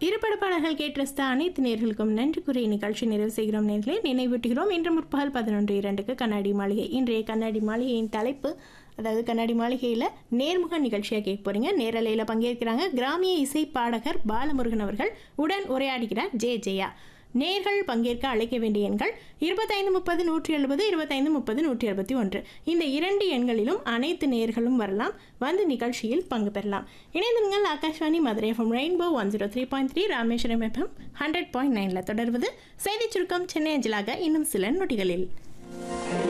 திரைப்பட பாடல்கள் கேட்டு ரசித்த அனைத்து நேர்களுக்கும் நன்றி கூறி நிகழ்ச்சி நிறைவு செய்கிறோம் நேர்களே நினைவூட்டுகிறோம் இன்று முற்பகல் பதினொன்று இரண்டுக்கு கண்ணாடி மாளிகை இன்றைய கண்ணாடி மாளிகையின் தலைப்பு அதாவது கண்ணாடி மாளிகையில் நேர்முக நிகழ்ச்சியாக கேட்க போறீங்க நேரலையில் பங்கேற்கிறாங்க கிராமிய இசை பாடகர் பாலமுருகன் அவர்கள் உடன் உரையாடுகிறார் ஜே ஜெயா நேர்கள் பங்கேற்க அழைக்க வேண்டிய எண்கள் இருபத்தைந்து முப்பது நூற்றி எழுபது இருபத்தைந்து முப்பது நூற்றி எழுபத்தி ஒன்று இந்த இரண்டு எண்களிலும் அனைத்து நேர்களும் வரலாம் வந்து நிகழ்ச்சியில் பங்கு பெறலாம் இணைந்திருங்கள் Akashvani Madurai FM Rainbow one zero three point three Rameswaram FM hundred point நைனில் தொடர்வது செய்திச் சுருக்கம் சென்னை அஞ்சலாக இன்னும் சில நொடிகளில்